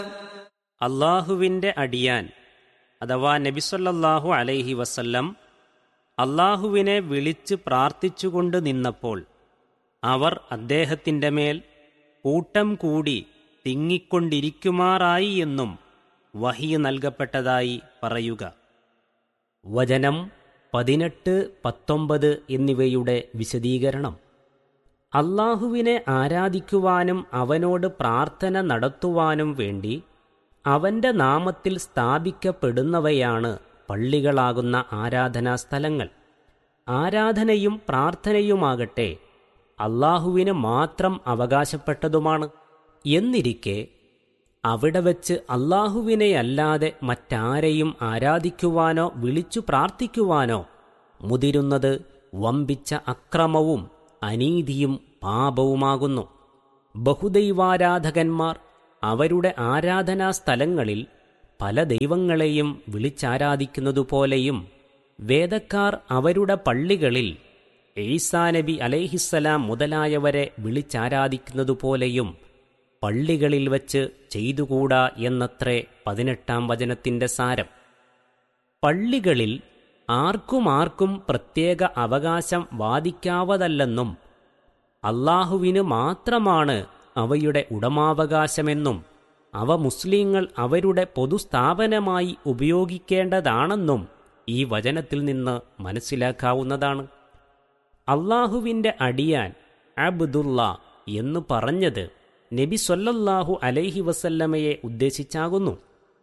അള്ളാഹുവിൻ്റെ അടിയാൻ അഥവാ നബിസൊല്ലാഹു അലൈഹി വസല്ലം അള്ളാഹുവിനെ വിളിച്ച് പ്രാർത്ഥിച്ചുകൊണ്ട് നിന്നപ്പോൾ അവർ അദ്ദേഹത്തിൻ്റെ മേൽ കൂട്ടം കൂടി തിങ്ങിക്കൊണ്ടിരിക്കുമാറായി എന്നും വഹിയ നൽകപ്പെട്ടതായി പറയുക വചനം പതിനെട്ട് പത്തൊമ്പത് എന്നിവയുടെ വിശദീകരണം അള്ളാഹുവിനെ ആരാധിക്കുവാനും അവനോട് പ്രാർത്ഥന നടത്തുവാനും വേണ്ടി അവന്റെ നാമത്തിൽ സ്ഥാപിക്കപ്പെടുന്നവയാണ് പള്ളികളാകുന്ന ആരാധനാ സ്ഥലങ്ങൾ ആരാധനയും പ്രാർത്ഥനയുമാകട്ടെ അള്ളാഹുവിന് മാത്രം അവകാശപ്പെട്ടതുമാണ് എന്നിരിക്കെ അവിടെ വച്ച് അല്ലാഹുവിനെയല്ലാതെ മറ്റാരെയും ആരാധിക്കുവാനോ വിളിച്ചു പ്രാർത്ഥിക്കുവാനോ മുതിരുന്നത് വമ്പിച്ച അക്രമവും അനീതിയും പാപവുമാകുന്നു ബഹുദൈവാരാധകന്മാർ അവരുടെ ആരാധനാ സ്ഥലങ്ങളിൽ പല ദൈവങ്ങളെയും വിളിച്ചാരാധിക്കുന്നതുപോലെയും വേദക്കാർ അവരുടെ പള്ളികളിൽ ഈസാ നബി അലൈഹിസ്സലാം മുതലായവരെ വിളിച്ചാരാധിക്കുന്നതുപോലെയും പള്ളികളിൽ വച്ച് ചെയ്തുകൂടാ എന്നത്രേ പതിനെട്ടാം വചനത്തിന്റെ സാരം പള്ളികളിൽ ആർക്കും ആർക്കും പ്രത്യേക അവകാശം വാദിക്കാവതല്ലെന്നും അള്ളാഹുവിന് മാത്രമാണ് അവയുടെ ഉടമാവകാശമെന്നും അവ മുസ്ലിങ്ങൾ അവരുടെ പൊതുസ്ഥാപനമായി ഉപയോഗിക്കേണ്ടതാണെന്നും ഈ വചനത്തിൽ നിന്ന് മനസ്സിലാക്കാവുന്നതാണ് അള്ളാഹുവിൻ്റെ അടിയാൻ അബ്ദുള്ള എന്ന് പറഞ്ഞത് നബി സൊല്ലല്ലാഹു അലൈഹി വസല്ലമയെ ഉദ്ദേശിച്ചാകുന്നു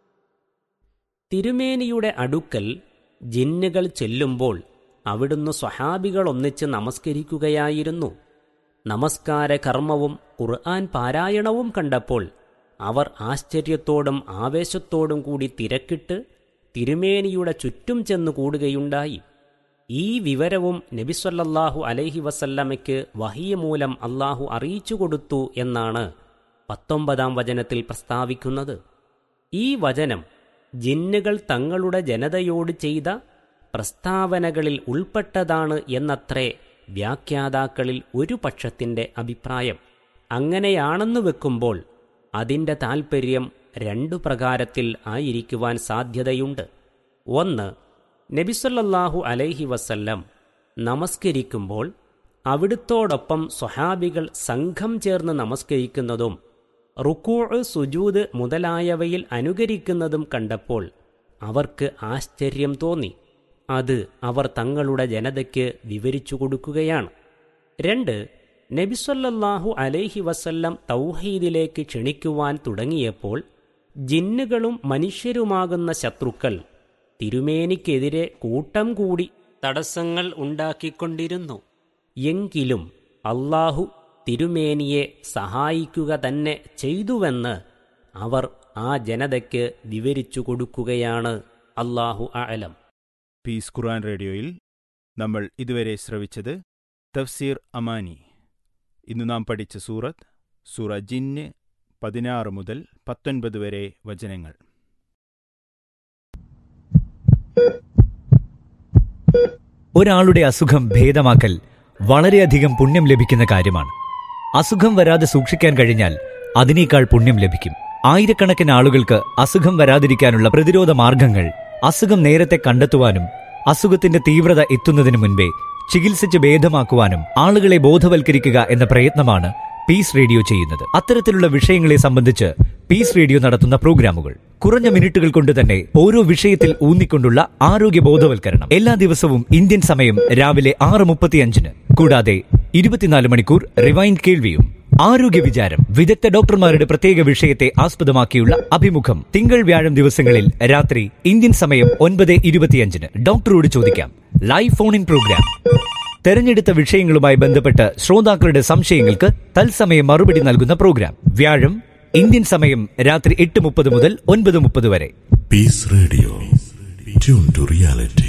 തിരുമേനിയുടെ അടുക്കൽ ജിന്നുകൾ ചെല്ലുമ്പോൾ അവിടുന്ന് സ്വഹാബികൾ ഒന്നിച്ച് നമസ്കരിക്കുകയായിരുന്നു നമസ്കാര കർമ്മവും ഖുർആൻ പാരായണവും കണ്ടപ്പോൾ അവർ ആശ്ചര്യത്തോടും ആവേശത്തോടും കൂടി തിരക്കിട്ട് തിരുമേനിയുടെ ചുറ്റും ചെന്നു കൂടുകയുണ്ടായി ഈ വിവരവും നബിസ്വല്ലാഹു അലൈഹി വസല്ലമയ്ക്ക് വഹിയ മൂലം അള്ളാഹു അറിയിച്ചു കൊടുത്തു എന്നാണ് പത്തൊമ്പതാം വചനത്തിൽ പ്രസ്താവിക്കുന്നത് ഈ വചനം ജിന്നുകൾ തങ്ങളുടെ ജനതയോട് ചെയ്ത പ്രസ്താവനകളിൽ ഉൾപ്പെട്ടതാണ് എന്നത്രേ വ്യാഖ്യാതാക്കളിൽ ഒരു പക്ഷത്തിന്റെ അഭിപ്രായം അങ്ങനെയാണെന്ന് വെക്കുമ്പോൾ അതിൻ്റെ താൽപ്പര്യം രണ്ടു പ്രകാരത്തിൽ ആയിരിക്കുവാൻ സാധ്യതയുണ്ട് ഒന്ന് നബിസല്ലാഹു അലൈഹി വസല്ലം നമസ്കരിക്കുമ്പോൾ അവിടുത്തോടൊപ്പം സ്വഹാബികൾ സംഘം ചേർന്ന് നമസ്കരിക്കുന്നതും റുക്കൂ സുജൂദ് മുതലായവയിൽ അനുകരിക്കുന്നതും കണ്ടപ്പോൾ അവർക്ക് ആശ്ചര്യം തോന്നി അത് അവർ തങ്ങളുടെ ജനതയ്ക്ക് വിവരിച്ചു കൊടുക്കുകയാണ് രണ്ട് നബിസൊല്ലാഹു അലൈഹി വസല്ലം തൗഹീദിലേക്ക് ക്ഷണിക്കുവാൻ തുടങ്ങിയപ്പോൾ ജിന്നുകളും മനുഷ്യരുമാകുന്ന ശത്രുക്കൾ തിരുമേനിക്കെതിരെ കൂട്ടം കൂടി തടസ്സങ്ങൾ ഉണ്ടാക്കിക്കൊണ്ടിരുന്നു എങ്കിലും അള്ളാഹു തിരുമേനിയെ സഹായിക്കുക തന്നെ ചെയ്തുവെന്ന് അവർ ആ ജനതയ്ക്ക് വിവരിച്ചു കൊടുക്കുകയാണ് അള്ളാഹു അലം പീസ് ഖുർആൻ റേഡിയോയിൽ നമ്മൾ ഇതുവരെ ശ്രവിച്ചത് തഫ്സീർ അമാനി ഇന്ന് നാം പഠിച്ച സൂറത്ത് സൂറ ജിന്ന് പതിനാറ് മുതൽ പത്തൊൻപത് വരെ വചനങ്ങൾ ഒരാളുടെ അസുഖം ഭേദമാക്കൽ വളരെയധികം പുണ്യം ലഭിക്കുന്ന കാര്യമാണ് അസുഖം വരാതെ സൂക്ഷിക്കാൻ കഴിഞ്ഞാൽ അതിനേക്കാൾ പുണ്യം ലഭിക്കും ആയിരക്കണക്കിന് ആളുകൾക്ക് അസുഖം വരാതിരിക്കാനുള്ള പ്രതിരോധ മാർഗങ്ങൾ അസുഖം നേരത്തെ കണ്ടെത്തുവാനും അസുഖത്തിന്റെ തീവ്രത എത്തുന്നതിന് മുൻപേ ചികിത്സിച്ച് ഭേദമാക്കുവാനും ആളുകളെ ബോധവൽക്കരിക്കുക എന്ന പ്രയത്നമാണ് പീസ് റേഡിയോ ചെയ്യുന്നത് അത്തരത്തിലുള്ള വിഷയങ്ങളെ സംബന്ധിച്ച് പീസ് റേഡിയോ നടത്തുന്ന പ്രോഗ്രാമുകൾ കുറഞ്ഞ മിനിറ്റുകൾ കൊണ്ട് തന്നെ ഓരോ വിഷയത്തിൽ ഊന്നിക്കൊണ്ടുള്ള ആരോഗ്യ ബോധവൽക്കരണം എല്ലാ ദിവസവും ഇന്ത്യൻ സമയം രാവിലെ ആറ് മുപ്പത്തിയഞ്ചിന് കൂടാതെ ഇരുപത്തിനാല് മണിക്കൂർ റിവൈൻഡ് കേൾവിയും ആരോഗ്യ വിചാരം വിദഗ്ധ ഡോക്ടർമാരുടെ പ്രത്യേക വിഷയത്തെ ആസ്പദമാക്കിയുള്ള അഭിമുഖം തിങ്കൾ വ്യാഴം ദിവസങ്ങളിൽ രാത്രി ഇന്ത്യൻ സമയം ഒൻപത് ഇരുപത്തിയഞ്ചിന് ഡോക്ടറോട് ചോദിക്കാം ലൈവ് ഫോൺ ഇൻ പ്രോഗ്രാം തെരഞ്ഞെടുത്ത വിഷയങ്ങളുമായി ബന്ധപ്പെട്ട് ശ്രോതാക്കളുടെ സംശയങ്ങൾക്ക് തത്സമയം മറുപടി നൽകുന്ന പ്രോഗ്രാം വ്യാഴം ഇന്ത്യൻ സമയം രാത്രി എട്ട് മുപ്പത് മുതൽ ഒൻപത് മുപ്പത് വരെ Peace Radio. Tune to reality.